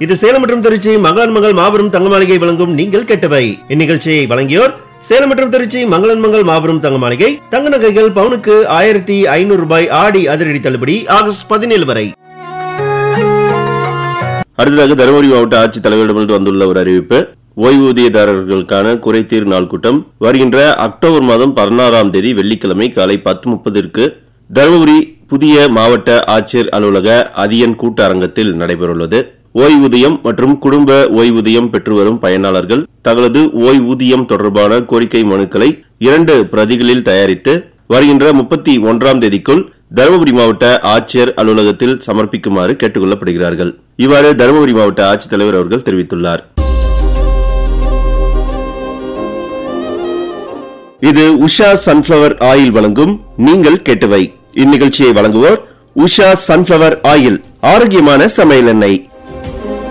இது சேலம் மற்றும் திருச்சி மகான் மகள் மாபெரும் தங்க மாளிகை வழங்கும் நீங்கள் கேட்டவை இந்நிகழ்ச்சியை வழங்கியோர் சேலம் மற்றும் திருச்சி மங்களன் மங்கள் மாபெரும் தங்க மாளிகை தங்க நகைகள் பவுனுக்கு ஆயிரத்தி ஐநூறு ரூபாய் ஆடி அதிரடி தள்ளுபடி ஆகஸ்ட் பதினேழு வரை அடுத்ததாக தருமபுரி மாவட்ட ஆட்சித்தலைவரிடமிருந்து வந்துள்ள ஒரு அறிவிப்பு ஓய்வூதியதாரர்களுக்கான குறைதீர் நாள் கூட்டம் வருகின்ற அக்டோபர் மாதம் பதினாறாம் தேதி வெள்ளிக்கிழமை காலை பத்து முப்பதிற்கு தருமபுரி புதிய மாவட்ட ஆட்சியர் அலுவலக அதியன் கூட்ட அரங்கத்தில் நடைபெறவுள்ளது ஓய்வூதியம் மற்றும் குடும்ப ஓய்வூதியம் பெற்று வரும் பயனாளர்கள் தங்களது ஓய்வூதியம் தொடர்பான கோரிக்கை மனுக்களை இரண்டு பிரதிகளில் தயாரித்து வருகின்ற முப்பத்தி ஒன்றாம் தேதிக்குள் தருமபுரி மாவட்ட ஆட்சியர் அலுவலகத்தில் சமர்ப்பிக்குமாறு கேட்டுக் கொள்ளப்படுகிறார்கள் இவ்வாறு தருமபுரி மாவட்ட ஆட்சித்தலைவர் அவர்கள் தெரிவித்துள்ளார் இது உஷா சன்ஃபிளவர் ஆயில் வழங்கும் நீங்கள் கேட்டவை இந்நிகழ்ச்சியை வழங்குவோர் உஷா சன்ஃபிளவர் ஆயில் ஆரோக்கியமான சமையல் எண்ணெய்